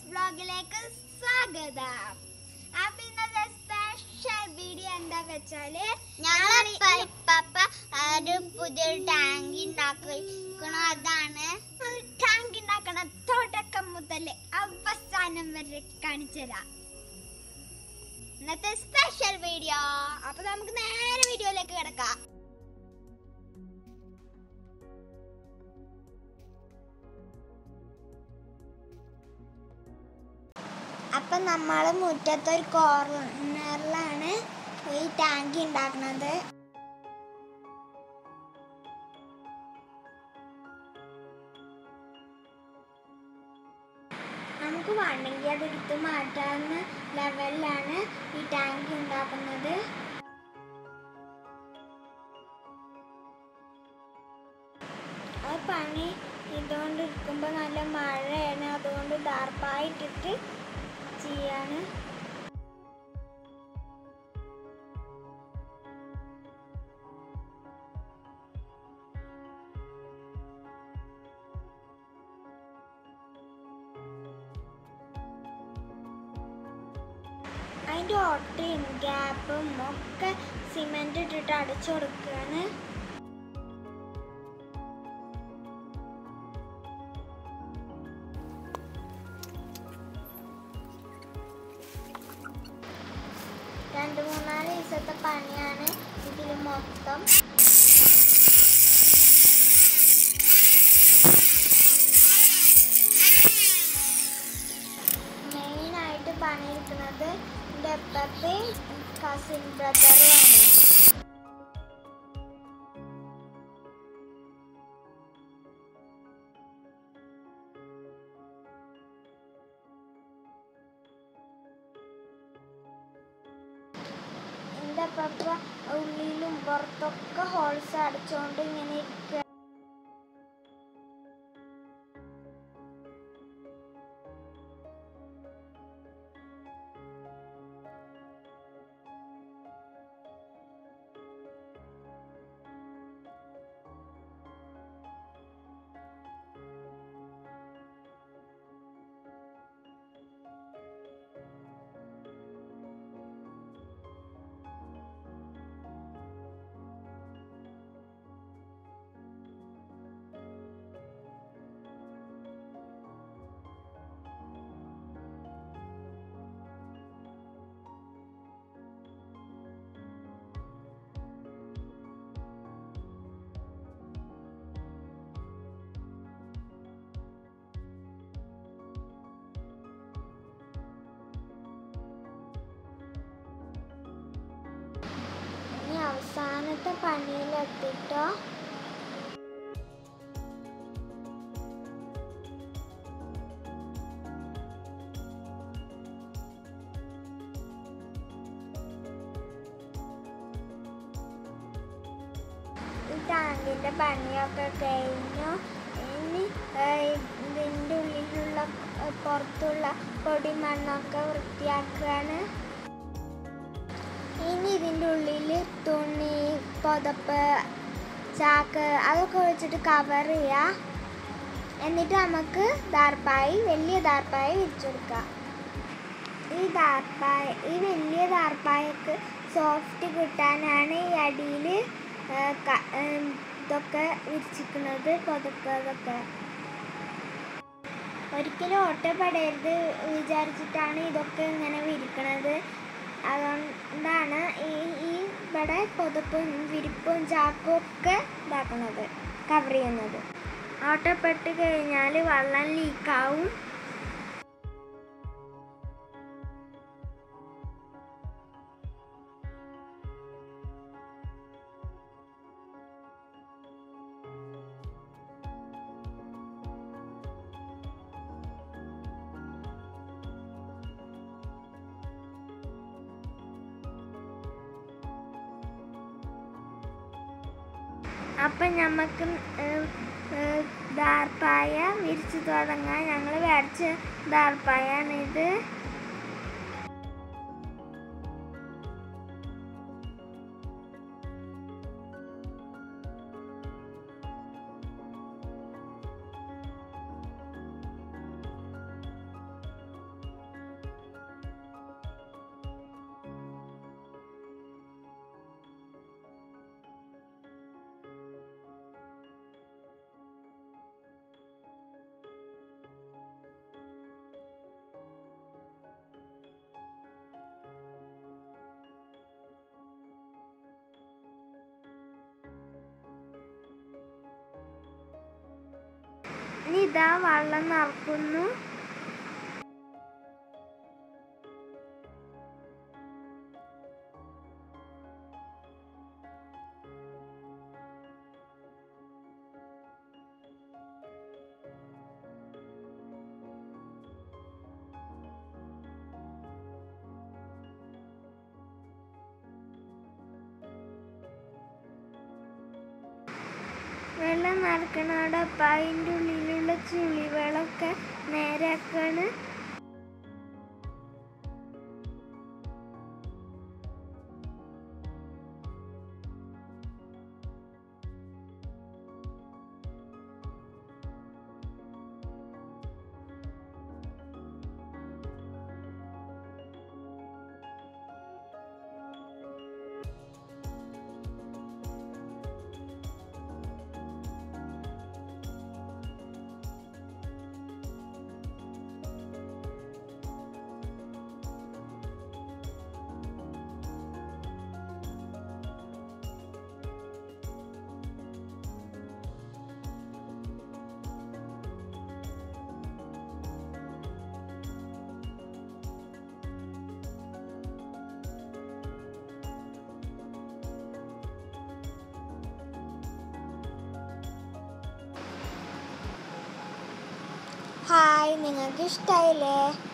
വ്ലോഗിലേക്ക് സ്വാഗതം അപ്പൊ ഇന്നത്തെ സ്പെഷ്യൽ വീഡിയോ എന്താ വെച്ചാല് ഞങ്ങളെ പപ്പ ഒരു പുതിയൊരു ടാങ്ക് ഉണ്ടാക്കണം അതാണ് ടാങ്ക് ഉണ്ടാക്കണ തുടക്കം മുതൽ അവസാനം വരെ കാണിച്ചുതരാം ഇന്നത്തെ സ്പെഷ്യൽ വീഡിയോ അപ്പൊ നമുക്ക് നേരെ വീഡിയോയിലേക്ക് കിടക്കാം അപ്പൊ നമ്മൾ മുറ്റത്തൊരു കോർണറിലാണ് ഈ ടാങ്ക് ഉണ്ടാക്കുന്നത് നമുക്ക് വേണമെങ്കിൽ അത് എടുത്ത് മാറ്റാവുന്ന ലെവലിലാണ് ഈ ടാങ്ക് ഉണ്ടാക്കുന്നത് ആ പണി ഇതുകൊണ്ട് ഇരിക്കുമ്പോൾ നല്ല മഴയാണ് അതുകൊണ്ട് ദാർപ്പായിട്ടിട്ട് ചെയ്യാണ് അതിൻ്റെ ഒട്ടയും ഗ്യാപ്പും ഒക്കെ സിമെന്റ് ഇട്ടിട്ട് അടച്ചു കൊടുക്കുകയാണ് രണ്ട് മൂന്നാല് ദിവസത്തെ പണിയാണ് ഇതിൽ മൊത്തം മെയിനായിട്ട് പണിയെടുക്കുന്നത് എൻ്റെ അപ്പപ്പയും കസിൻ ബ്രദറുമാണ് എൻ്റെ അപ്പപ്പ ഉള്ളിലും പുറത്തൊക്കെ ഹോൾസ് അടച്ചുകൊണ്ട് ഇങ്ങനെ ഇരിക്കുക ഇനി അവസാനത്തെ പണിയിലെത്തിട്ടോ ഈ ടാങ്കിന്റെ പണിയൊക്കെ കഴിഞ്ഞു ഇനി ഏഹ്, ഇതിന്റെ ഉള്ളിലുള്ള ഏഹ്, പുറത്തുള്ള പൊടി മണ്ണൊക്കെ വൃത്തിയാക്കുകയാണ് ഇനി ഇതിൻ്റെ ഉള്ളിൽ തുണി പുതപ്പ് ചാക്ക് അതൊക്കെ വെച്ചിട്ട് കവർ ചെയ്യുക എന്നിട്ട് നമുക്ക് ദാർപ്പായി വലിയ ദാർപ്പായി വിരിച്ചെടുക്കാം ഈ ദാർപ്പായ ഈ വലിയ ദാർപ്പായക്ക് സോഫ്റ്റ് കിട്ടാനാണ് ഈ അടിയിൽ ഇതൊക്കെ വിരിച്ചിരിക്കുന്നത് പുതപ്പ് അതൊക്കെ ഒരിക്കലും ഒറ്റപ്പെടരുത് വിചാരിച്ചിട്ടാണ് ഇതൊക്കെ ഇങ്ങനെ വിരിക്കണത് അതുകൊണ്ടാണ് ഈ ഈ ഇവിടെ പുതപ്പും വിരിപ്പും ചാക്കും ഒക്കെ ഇതാക്കണത് കവർ ചെയ്യുന്നത് ഓട്ടപ്പെട്ട് കഴിഞ്ഞാൽ വെള്ളം ലീക്കാവും അപ്പം നമുക്ക് ദാർപ്പായ വിരിച്ചു തുടങ്ങാം ഞങ്ങൾ മേടിച്ച ദാർപ്പായാണിത് ഇതാ വെള്ളം നിറക്കുന്നു വെള്ളം നിറക്കണോടൊപ്പം അതിൻ്റെ ഉള്ളിലുള്ള ചുളികളൊക്കെ നേരാക്കാണ് ഹായ് നിങ്ങൾക്ക് ഇഷ്ടായില്ലേ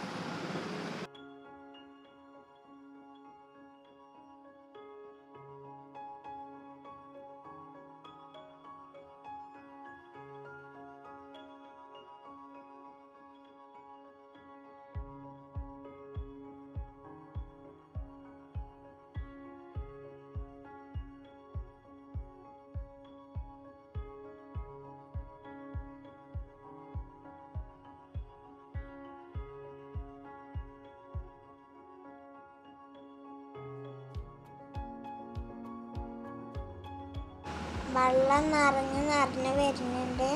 വെള്ളം നിറഞ്ഞ് നിറഞ്ഞ് വരുന്നുണ്ട്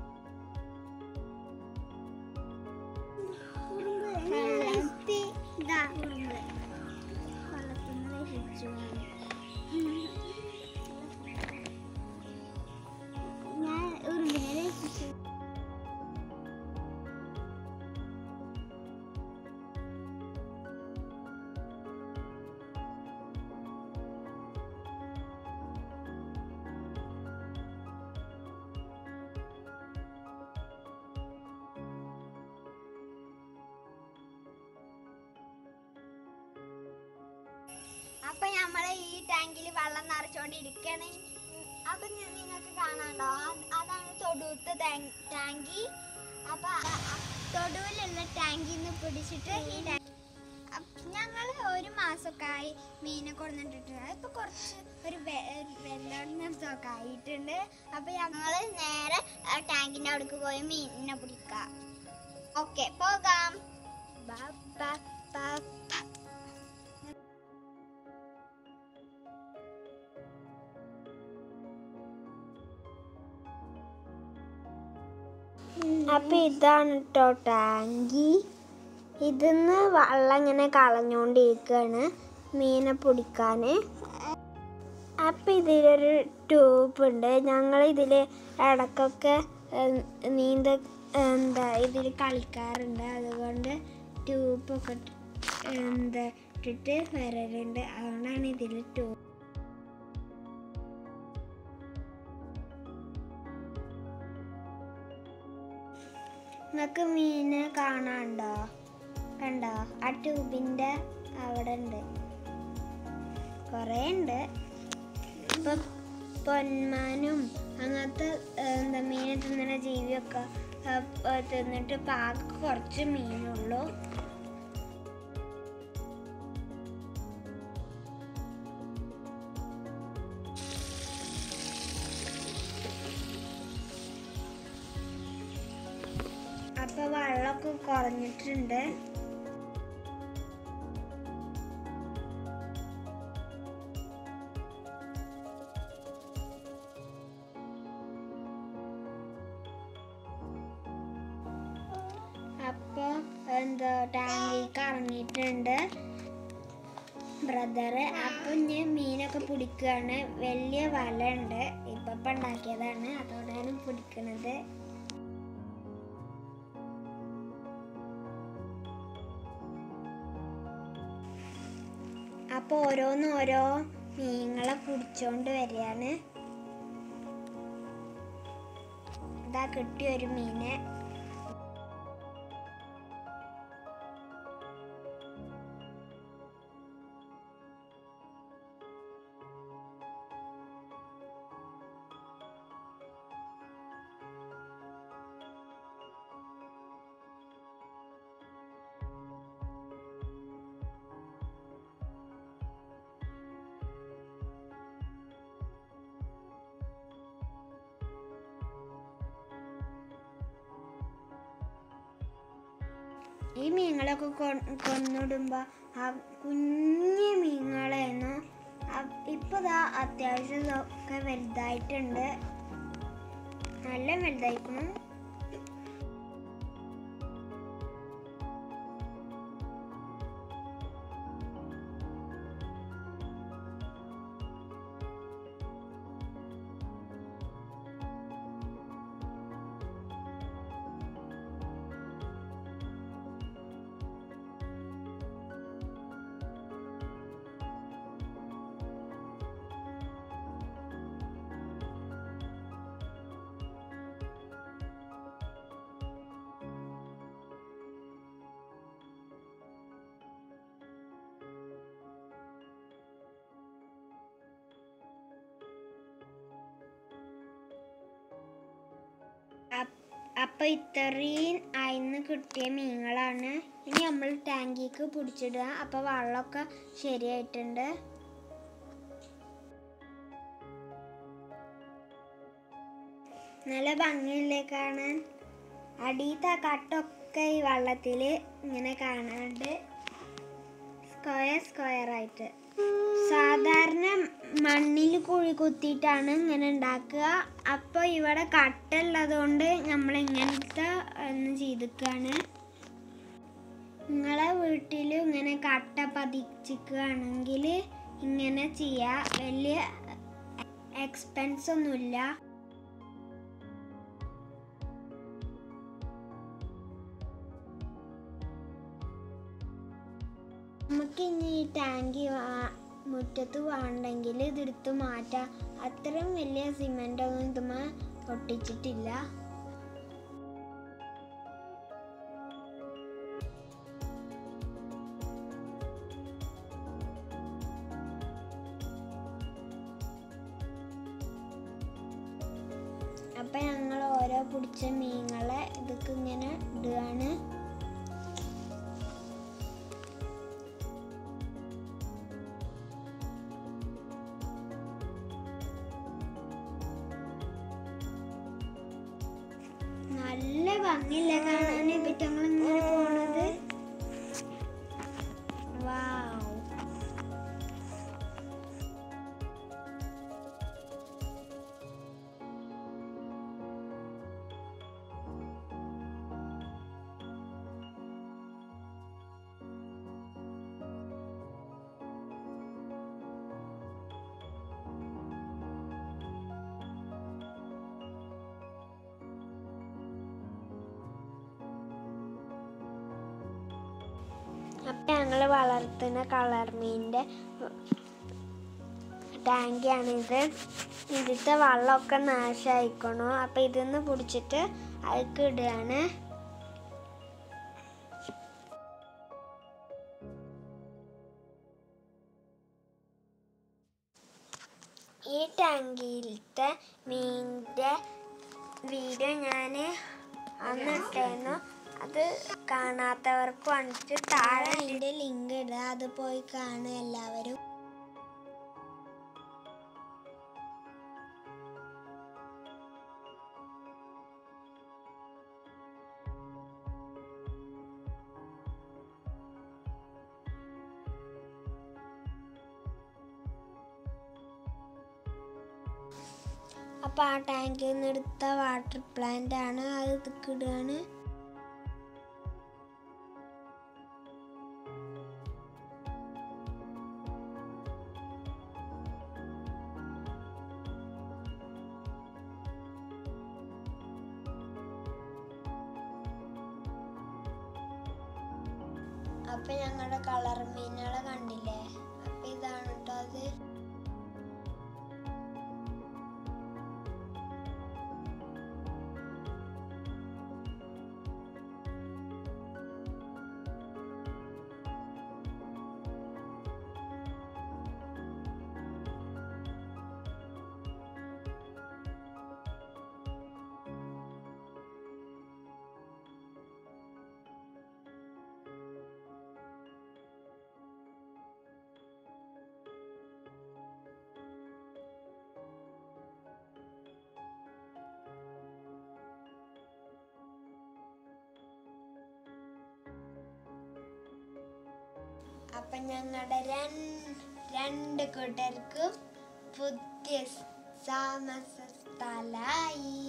ഞാൻ ഉറുമ്പിനെ രക്ഷിച്ചു അപ്പൊ നമ്മള് ഈ ടാങ്കിൽ വെള്ളം നിറച്ചോണ്ടിരിക്കണേ അപ്പൊ ഞ- നിങ്ങൾക്ക് കാണാണ്ടോ അത് അതാണ് തൊടുത്ത ടാങ്കി അപ്പൊ അ- അ- തൊടുവിലുള്ള ടാങ്കിന്ന് പിടിച്ചിട്ട് ഈ ടാ- അപ്പ് ഞങ്ങള് ഒരു മാസമൊക്കെ ആയി മീനെ കൊടുത്തിട്ടുണ്ട് ഇപ്പൊ കുറച്ച് ഒരു വെള്ളമൊക്കെ ആയിട്ടുണ്ട് അപ്പൊ ഞങ്ങള് നേരെ ആ ടാങ്കിന്റെ അവിടേക്ക് പോയി മീനിനെ പിടിക്കാം ഓക്കെ പോകാം ബാ, ബാ, ബാ, ബാ. അപ്പൊ ഇതാണ് കേട്ടോ ടാങ്കി ഇതിന്ന് വെള്ളം ഇങ്ങനെ കളഞ്ഞോണ്ടിരിക്കാണ് മീനെ പിടിക്കാന് അപ്പൊ ഇതിലൊരു ട്യൂബ് ഉണ്ട് ഞങ്ങൾ ഇതില് ഇടക്കൊക്കെ ഉം, നീന്ത എന്താ ഇതിൽ കളിക്കാറുണ്ട് അതുകൊണ്ട് ട്യൂബൊക്കെ ഇട്ട് എന്താ ഇട്ടിട്ട് വരലുണ്ട് അതുകൊണ്ടാണ് ഇതിൽ ട്യൂബ് നിങ്ങൾക്ക് മീന് കാണാണ്ടോ കണ്ടോ ആ ട്യൂബിന്റെ അവിടെ ഉണ്ട് കുറേ ഉണ്ട് ഇപ്പൊ പൊന്മാനും അങ്ങനത്തെ ഏഹ്, എന്താ മീനെ തിന്നുന്ന ജീവിയൊക്കെ ഏഹ്, ഏഹ്, തിന്നിട്ട് പാക കുറച്ച് മീനുള്ളൂ അപ്പൊ വെള്ളമൊക്കെ കുറഞ്ഞിട്ടുണ്ട് അപ്പൊ എന്താ ടാങ്കിക്ക് ഇറങ്ങിയിട്ടുണ്ട് ബ്രദറ് അപ്പൊ ഞാൻ മീനൊക്കെ പിടിക്കുകയാണ് വലിയ വല ഉണ്ട് ഇപ്പൊ ഇപ്പൊ ഉണ്ടാക്കിയതാണ് അതോടെയാണ് പിടിക്കണത് അപ്പോൾ ഓരോന്ന് ഓരോ മീനുകളെ പിടിച്ചോണ്ട് വരികയാണ് ഇതാ കിട്ടിയ ഒരു മീനെ ഈ മീനുകളൊക്കെ കൊ- കൊന്നിടുമ്പോൾ ആ കുഞ്ഞു മീനുകളായിരുന്നു ഇപ്പോൾ ഇതാ അത്യാവശ്യം ഇതൊക്കെ വലുതായിട്ടുണ്ട് നല്ല വലുതായിരിക്കണം അപ്പൊ ഇത്രയും അയിന്ന് കിട്ടിയ മീനുകളാണ് ഇനി നമ്മൾ ടാങ്കിക്ക് പിടിച്ചിടുക അപ്പൊ വെള്ളമൊക്കെ ശരിയായിട്ടുണ്ട് നല്ല ഭംഗിയില്ലേ കാണാൻ അടിയത്തെ കട്ടൊക്കെ ഈ വെള്ളത്തിൽ ഇങ്ങനെ കാണാണ്ട് സ്ക്വയർ സ്ക്വയർ ആയിട്ട് സാധാരണ മണ്ണിൽ കുഴി കുത്തിയിട്ടാണ് ഇങ്ങനെ ഉണ്ടാക്കുക അപ്പോൾ ഇവിടെ കട്ടുള്ളത് കൊണ്ട് നമ്മൾ ഇങ്ങനത്തെ ഒന്ന് ചെയ്തിക്കുകയാണ് നിങ്ങളെ വീട്ടിൽ ഇങ്ങനെ കട്ട പതിച്ചിക്കുകയാണെങ്കിൽ ഇങ്ങനെ ചെയ്യാം വലിയ എക്സ്പെൻസ് ഒന്നുമില്ല നമുക്ക് ഇനി ഈ ടാങ്കി വാ- മുറ്റത്ത് വേണ്ടെങ്കിൽ ഇതെടുത്ത് മാറ്റാം അത്രയും വലിയ സിമെൻ്റ് ഒന്നും ഇതുമ ഒട്ടിച്ചിട്ടില്ല അപ്പം ഞങ്ങൾ ഓരോ പിടിച്ച മീനുകളെ ഇതൊക്കെ ഇങ്ങനെ ഇടുകയാണ് നല്ല ഭംഗിയില്ല കാണാൻ ഇപ്പിറ്റങ്ങൾ ഇങ്ങനെ പോണത് വാവ് അപ്പം ഞങ്ങൾ വളർത്തുന്ന കളർ മീനിൻ്റെ ടാങ്കിയാണിത് ഇതിലത്തെ വെള്ളമൊക്കെ നാശമായിക്കണു അപ്പം ഇതിന്ന് പിടിച്ചിട്ട് അതിക്ക് ഇടുകയാണ് ഈ ടാങ്കിയിലത്തെ മീനിൻ്റെ വീഡിയോ ഞാൻ അന്ന് ഇട്ടായിരുന്നു അത് കാണാത്തവർക്ക് വന്നിട്ട് താഴെ അതിൻ്റെ ലിങ്ക് ഇടുക അത് പോയി കാണുക എല്ലാവരും അപ്പോൾ ആ ടാങ്കിൽ നിന്ന് എടുത്ത വാട്ടർ പ്ലാന്റ് ആണ് അത് ഇതിക്ക് ഇടുകയാണ് അപ്പൊ ഞങ്ങളുടെ കളർ മീനുകളെ കണ്ടില്ലേ അപ്പൊ ചെയ്താണ് കേട്ടോ അത് അപ്പൊ ഞങ്ങളുടെ രണ്ട് കൂട്ടർക്കും പുതിയ താമസ സ്ഥലമായി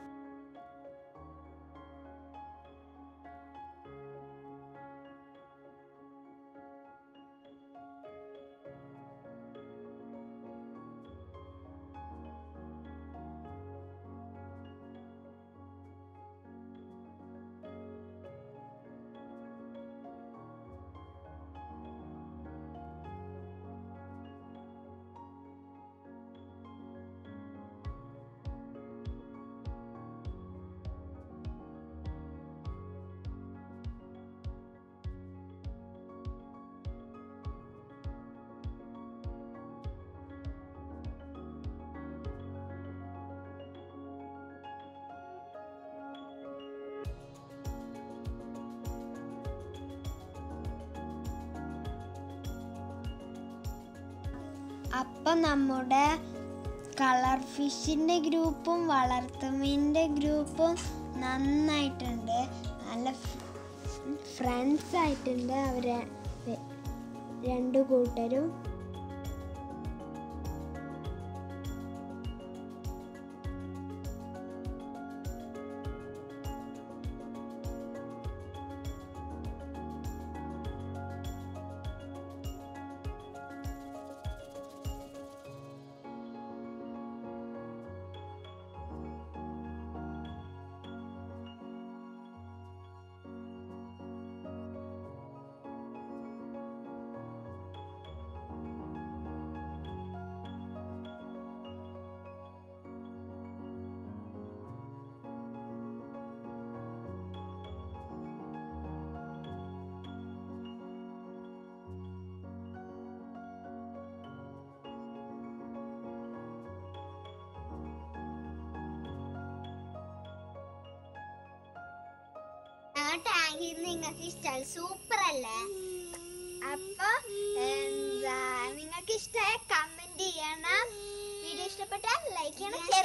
അപ്പൊ നമ്മുടെ കളർ ഫിഷിന്റെ ഗ്രൂപ്പും വളർത്തുമീനിന്റെ ഗ്രൂപ്പും നന്നായിട്ടുണ്ട് നല്ല ഫ്രണ്ട്സ് ആയിട്ടുണ്ട് അവരെ രണ്ടു കൂട്ടരും ടാങ്കിൽ നിങ്ങൾക്ക് ഇഷ്ടമായി സൂപ്പർ അല്ലേ അപ്പൊ എന്താ നിങ്ങൾക്ക് ഇഷ്ടമായ കമന്റ് ചെയ്യണം വീഡിയോ ഇഷ്ടപ്പെട്ടാൽ ലൈക്ക് ചെയ്യണം